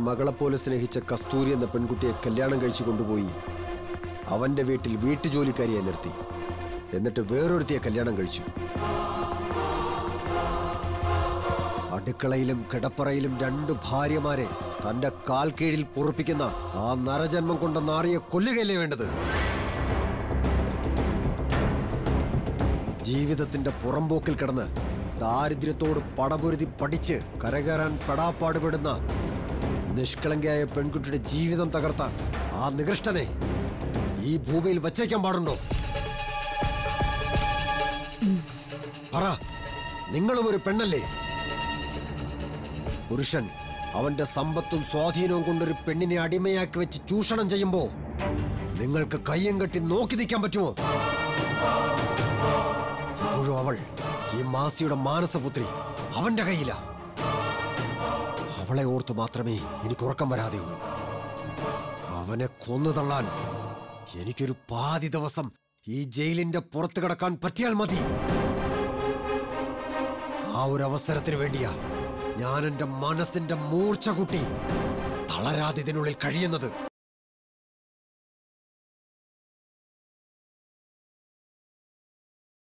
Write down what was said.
മകളെപ്പോലെ സ്നേഹിച്ച കസ്തൂരി എന്ന പെൺകുട്ടിയെ കല്യാണം കഴിച്ചു കൊണ്ടുപോയി അവന്റെ വീട്ടിൽ വീട്ടുജോലിക്കാരിയെ നിർത്തി എന്നിട്ട് വേറൊരുത്തിയെ കല്യാണം കഴിച്ചു അടുക്കളയിലും കിടപ്പറയിലും രണ്ട് ഭാര്യമാരെ തന്റെ കാൽ കീഴിൽ പൊറുപ്പിക്കുന്ന ആ നരജന്മം കൊണ്ട നാറിയെ കൊല്ലുകയല്ലേ വേണ്ടത് ജീവിതത്തിന്റെ പുറമ്പോക്കിൽ കിടന്ന് ദാരിദ്ര്യത്തോട് പടപൊരുതി പഠിച്ച് കരകയറാൻ പെടാപ്പാടുപെടുന്ന നിഷ്കളങ്കയായ പെൺകുട്ടിയുടെ ജീവിതം തകർത്ത ആ നികൃഷ്ടനെ ഈ ഭൂമിയിൽ വച്ചേക്കാൻ പാടുണ്ടോ പറ നിങ്ങളും ഒരു പെണ്ണല്ലേ പുരുഷൻ അവന്റെ സമ്പത്തും സ്വാധീനവും കൊണ്ടൊരു പെണ്ണിനെ അടിമയാക്കി വെച്ച് ചൂഷണം ചെയ്യുമ്പോ നിങ്ങൾക്ക് കയ്യം കെട്ടി നോക്കി നിൽക്കാൻ പറ്റുമോ ഇപ്പോഴും അവൾ ഈ മാസിയുടെ മാനസപുത്രി അവന്റെ കയ്യില അവളെ ഓർത്ത് മാത്രമേ എനിക്ക് ഉറക്കം വരാതെയുള്ളൂ അവനെ കൊന്നു തള്ളാൻ എനിക്കൊരു പാതി ദിവസം ഈ ജയിലിന്റെ പുറത്ത് കിടക്കാൻ പറ്റിയാൽ മതി ആ ഒരു അവസരത്തിന് വേണ്ടിയാ ഞാൻ എന്റെ മനസ്സിന്റെ മൂർച്ച കൂട്ടി തളരാതെ ഇതിനുള്ളിൽ കഴിയുന്നത്